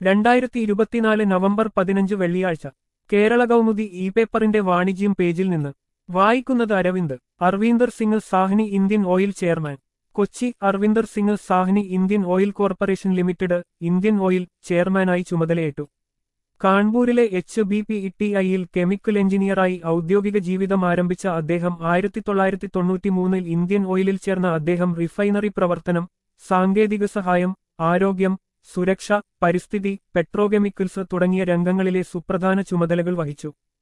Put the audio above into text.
രണ്ടായിരത്തി ഇരുപത്തിനാല് നവംബർ പതിനഞ്ച് വെള്ളിയാഴ്ച കേരള കൗമുദി ഇ പേപ്പറിന്റെ വാണിജ്യം പേജിൽ നിന്ന് വായിക്കുന്നത് Aravind Arvinder Singh Sahni Indian Oil chairman Kochi Arvinder Singh Sahni Indian Oil Corporation Limited Indian Oil ചെയർമാനായി ചുമതലയേറ്റു കാൺപൂരിലെ എച്ച് ബി പി ടി ഐയിൽ കെമിക്കൽ എഞ്ചിനീയറായി ഔദ്യോഗിക ജീവിതം ആരംഭിച്ച അദ്ദേഹം ആയിരത്തി തൊള്ളായിരത്തി തൊണ്ണൂറ്റിമൂന്നിൽ ഇന്ത്യൻ ഓയിലിൽ ചേർന്ന അദ്ദേഹം റിഫൈനറി പ്രവർത്തനം സാങ്കേതിക സഹായം ആരോഗ്യം സുരക്ഷ പരിസ്ഥിതി പെട്രോകെമിക്കൽസ് തുടങ്ങിയ രംഗങ്ങളിലെ സുപ്രധാന ചുമതലകൾ വഹിച്ചു